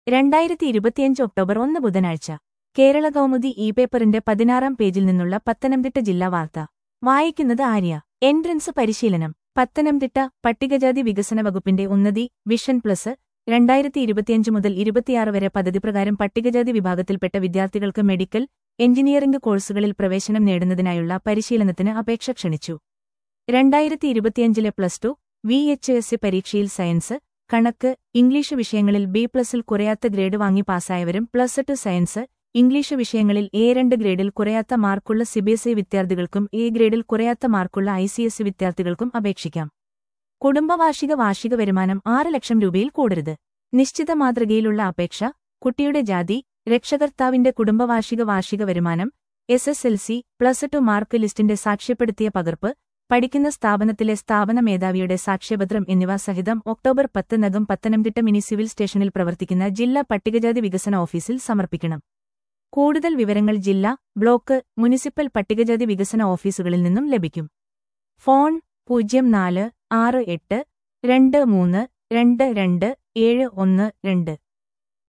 രണ്ടായിരത്തി ഇരുപത്തിയഞ്ച് ഒക്ടോബർ ഒന്ന് ബുധനാഴ്ച കേരള കൗമുദി ഇ പേപ്പറിന്റെ പതിനാറാം പേജിൽ നിന്നുള്ള പത്തനംതിട്ട ജില്ലാ വാർത്ത വായിക്കുന്നത് ആര്യ എൻട്രൻസ് പരിശീലനം പത്തനംതിട്ട പട്ടികജാതി വികസന വകുപ്പിന്റെ ഉന്നതി വിഷൻ പ്ലസ് രണ്ടായിരത്തി ഇരുപത്തിയഞ്ച് മുതൽ ഇരുപത്തിയാറ് വരെ പദ്ധതി പ്രകാരം പട്ടികജാതി വിഭാഗത്തിൽപ്പെട്ട വിദ്യാർത്ഥികൾക്ക് മെഡിക്കൽ എഞ്ചിനീയറിംഗ് കോഴ്സുകളിൽ പ്രവേശനം നേടുന്നതിനായുള്ള പരിശീലനത്തിന് അപേക്ഷ ക്ഷണിച്ചു രണ്ടായിരത്തി ഇരുപത്തിയഞ്ചിലെ plus two V H S C പരീക്ഷയിൽ സയൻസ് കണക്ക് ഇംഗ്ലീഷ് വിഷയങ്ങളിൽ ബി പ്ലസിൽ കുറയാത്ത ഗ്രേഡ് വാങ്ങി പാസ്സായവരും പ്ലസ് ടു സയൻസ് ഇംഗ്ലീഷ് വിഷയങ്ങളിൽ എ രണ്ട് ഗ്രേഡിൽ കുറയാത്ത മാർക്കുള്ള സിബിഎസ്ഇ വിദ്യാർത്ഥികൾക്കും എ ഗ്രേഡിൽ കുറയാത്ത മാർക്കുള്ള ഐ സി എസ് വിദ്യാർത്ഥികൾക്കും അപേക്ഷിക്കാം കുടുംബവാർഷിക വാർഷിക വരുമാനം ആറ് ലക്ഷം രൂപയിൽ കൂടരുത് നിശ്ചിത മാതൃകയിലുള്ള അപേക്ഷ കുട്ടിയുടെ ജാതി രക്ഷകർത്താവിന്റെ കുടുംബവാർഷിക വാർഷിക വരുമാനം S S L C plus two mark ലിസ്റ്റിന്റെ സാക്ഷ്യപ്പെടുത്തിയ പകർപ്പ് പഠിക്കുന്ന സ്ഥാപനത്തിലെ സ്ഥാപന മേധാവിയുടെ സാക്ഷ്യപത്രം എന്നിവ സഹിതം ഒക്ടോബർ പത്തിനകം പത്തനംതിട്ട മിനി സിവിൽ സ്റ്റേഷനിൽ പ്രവർത്തിക്കുന്ന ജില്ലാ പട്ടികജാതി വികസന ഓഫീസിൽ സമർപ്പിക്കണം കൂടുതൽ വിവരങ്ങൾ ജില്ലാ ബ്ലോക്ക് മുനിസിപ്പൽ പട്ടികജാതി വികസന ഓഫീസുകളിൽ നിന്നും ലഭിക്കും ഫോൺ പൂജ്യം നാല് ആറ് എട്ട് രണ്ട് മൂന്ന് രണ്ട് രണ്ട് ഏഴ് ഒന്ന് രണ്ട്